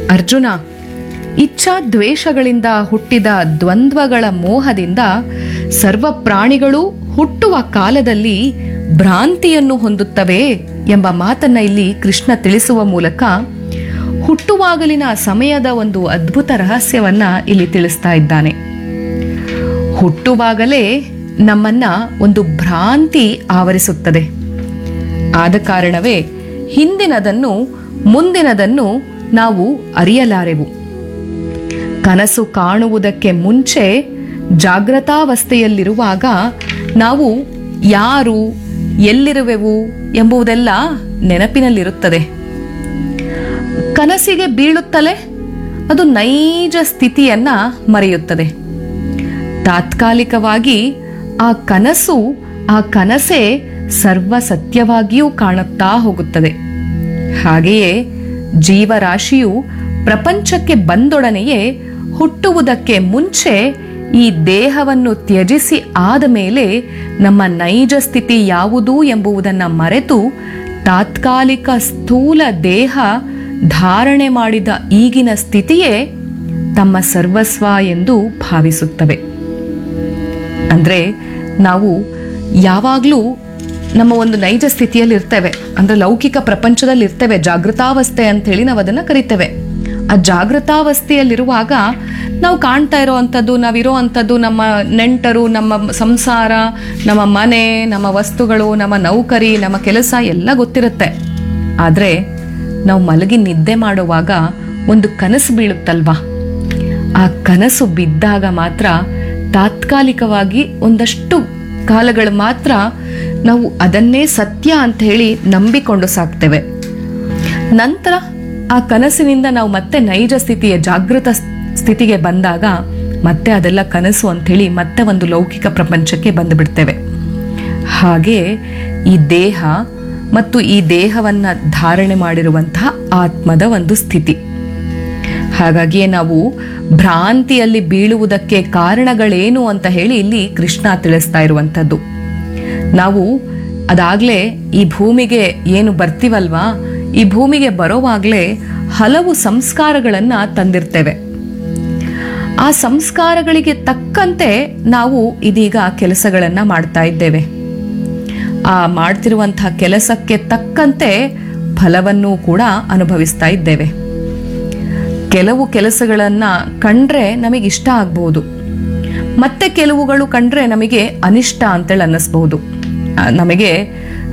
ಅರ್ಜುನ ಇಚ್ಛಾ ದ್ವೇಷಗಳಿಂದ ಹುಟ್ಟಿದ ದ್ವಂದ್ವಗಳ ಮೋಹದಿಂದ ಸರ್ವ ಪ್ರಾಣಿಗಳು ಹುಟ್ಟುವ ಕಾಲದಲ್ಲಿ ಭ್ರಾಂತಿಯನ್ನು ಹೊಂದುತ್ತವೆ ಎಂಬ ಮಾತನ್ನ ಇಲ್ಲಿ ಕೃಷ್ಣ ತಿಳಿಸುವ ಮೂಲಕ ಹುಟ್ಟುವಾಗಲಿನ ಸಮಯದ ಒಂದು ಅದ್ಭುತ ರಹಸ್ಯವನ್ನ ಇಲ್ಲಿ ತಿಳಿಸ್ತಾ ಇದ್ದಾನೆ ಹುಟ್ಟುವಾಗಲೇ ನಮ್ಮನ್ನ ಒಂದು ಭ್ರಾಂತಿ ಆವರಿಸುತ್ತದೆ ಆದ ಕಾರಣವೇ ಹಿಂದಿನದನ್ನು ಮುಂದಿನದನ್ನು ನಾವು ಅರಿಯಲಾರೆವು ಕನಸು ಕಾಣುವುದಕ್ಕೆ ಮುಂಚೆ ಜಾಗೃತಾವಸ್ಥೆಯಲ್ಲಿರುವಾಗ ನಾವು ಯಾರು ಎಲ್ಲಿರುವೆವು ಎಂಬುದೆಲ್ಲ ನೆನಪಿನಲ್ಲಿರುತ್ತದೆ ಕನಸಿಗೆ ಬೀಳುತ್ತಲೇ ಅದು ನೈಜ ಸ್ಥಿತಿಯನ್ನ ಮರೆಯುತ್ತದೆ ತಾತ್ಕಾಲಿಕವಾಗಿ ಆ ಕನಸು ಆ ಕನಸೇ ಸರ್ವ ಸತ್ಯವಾಗಿಯೂ ಕಾಣುತ್ತಾ ಹೋಗುತ್ತದೆ ಹಾಗೆಯೇ ಜೀವರಾಶಿಯು ಪ್ರಪಂಚಕ್ಕೆ ಬಂದೊಡನೆಯೇ ಹುಟ್ಟುವುದಕ್ಕೆ ಮುಂಚೆ ಈ ದೇಹವನ್ನು ತ್ಯಜಿಸಿ ಆದ ಮೇಲೆ ನಮ್ಮ ನೈಜ ಸ್ಥಿತಿ ಯಾವುದು ಎಂಬುದನ್ನು ಮರೆತು ತಾತ್ಕಾಲಿಕ ಸ್ಥೂಲ ದೇಹ ಧಾರಣೆ ಮಾಡಿದ ಈಗಿನ ಸ್ಥಿತಿಯೇ ತಮ್ಮ ಸರ್ವಸ್ವ ಎಂದು ಭಾವಿಸುತ್ತವೆ ಅಂದ್ರೆ ನಾವು ಯಾವಾಗಲೂ ನಮ್ಮ ಒಂದು ನೈಜ ಸ್ಥಿತಿಯಲ್ಲಿ ಇರ್ತೇವೆ ಅಂದ್ರೆ ಲೌಕಿಕ ಪ್ರಪಂಚದಲ್ಲಿ ಇರ್ತೇವೆ ಜಾಗೃತಾವಸ್ಥೆ ಅಂತ ಹೇಳಿ ನಾವು ಅದನ್ನ ಕರಿತೇವೆ ಆ ಜಾಗೃತಾವಸ್ಥೆಯಲ್ಲಿರುವಾಗ ನಾವು ಕಾಣ್ತಾ ಇರೋ ಅಂಥದ್ದು ನಾವಿರೋ ಅಂಥದ್ದು ನಮ್ಮ ನೆಂಟರು ನಮ್ಮ ಸಂಸಾರ ನಮ್ಮ ಮನೆ ನಮ್ಮ ವಸ್ತುಗಳು ನಮ್ಮ ನೌಕರಿ ನಮ್ಮ ಕೆಲಸ ಎಲ್ಲ ಗೊತ್ತಿರುತ್ತೆ ಆದರೆ ನಾವು ಮಲಗಿ ನಿದ್ದೆ ಮಾಡುವಾಗ ಒಂದು ಕನಸು ಬೀಳುತ್ತಲ್ವಾ ಆ ಕನಸು ಬಿದ್ದಾಗ ಮಾತ್ರ ತಾತ್ಕಾಲಿಕವಾಗಿ ಒಂದಷ್ಟು ಕಾಲಗಳು ಮಾತ್ರ ನಾವು ಅದನ್ನೇ ಸತ್ಯ ಅಂತ ಹೇಳಿ ನಂಬಿಕೊಂಡು ಸಾಕ್ತೇವೆ ನಂತರ ಆ ಕನಸಿನಿಂದ ನಾವು ಮತ್ತೆ ನೈಜ ಸ್ಥಿತಿಯ ಜಾಗೃತ ಸ್ಥಿತಿಗೆ ಬಂದಾಗ ಮತ್ತೆ ಅದೆಲ್ಲ ಕನಸು ಅಂಥೇಳಿ ಮತ್ತೆ ಒಂದು ಲೌಕಿಕ ಪ್ರಪಂಚಕ್ಕೆ ಬಂದುಬಿಡ್ತೇವೆ ಹಾಗೆ ಈ ದೇಹ ಮತ್ತು ಈ ದೇಹವನ್ನ ಧಾರಣೆ ಮಾಡಿರುವಂತಹ ಆತ್ಮದ ಒಂದು ಸ್ಥಿತಿ ಹಾಗಾಗಿಯೇ ನಾವು ಭ್ರಾಂತಿಯಲ್ಲಿ ಬೀಳುವುದಕ್ಕೆ ಕಾರಣಗಳೇನು ಅಂತ ಹೇಳಿ ಇಲ್ಲಿ ಕೃಷ್ಣ ತಿಳಿಸ್ತಾ ಇರುವಂಥದ್ದು ನಾವು ಅದಾಗ್ಲೇ ಈ ಭೂಮಿಗೆ ಏನು ಬರ್ತೀವಲ್ವಾ ಈ ಭೂಮಿಗೆ ಬರೋವಾಗ್ಲೇ ಹಲವು ಸಂಸ್ಕಾರಗಳನ್ನ ತಂದಿರ್ತೇವೆ ಆ ಸಂಸ್ಕಾರಗಳಿಗೆ ತಕ್ಕಂತೆ ನಾವು ಇದೀಗ ಕೆಲಸಗಳನ್ನ ಮಾಡ್ತಾ ಇದ್ದೇವೆ ಆ ಮಾಡ್ತಿರುವಂತಹ ಕೆಲಸಕ್ಕೆ ತಕ್ಕಂತೆ ಫಲವನ್ನು ಕೂಡ ಅನುಭವಿಸ್ತಾ ಇದ್ದೇವೆ ಕೆಲವು ಕೆಲಸಗಳನ್ನ ಕಂಡ್ರೆ ನಮಗೆ ಇಷ್ಟ ಆಗ್ಬಹುದು ಮತ್ತೆ ಕೆಲವುಗಳು ಕಂಡ್ರೆ ನಮಗೆ ಅನಿಷ್ಟ ಅಂತೇಳಿ ಅನ್ನಿಸ್ಬಹುದು ಆ, ನಮಗೆ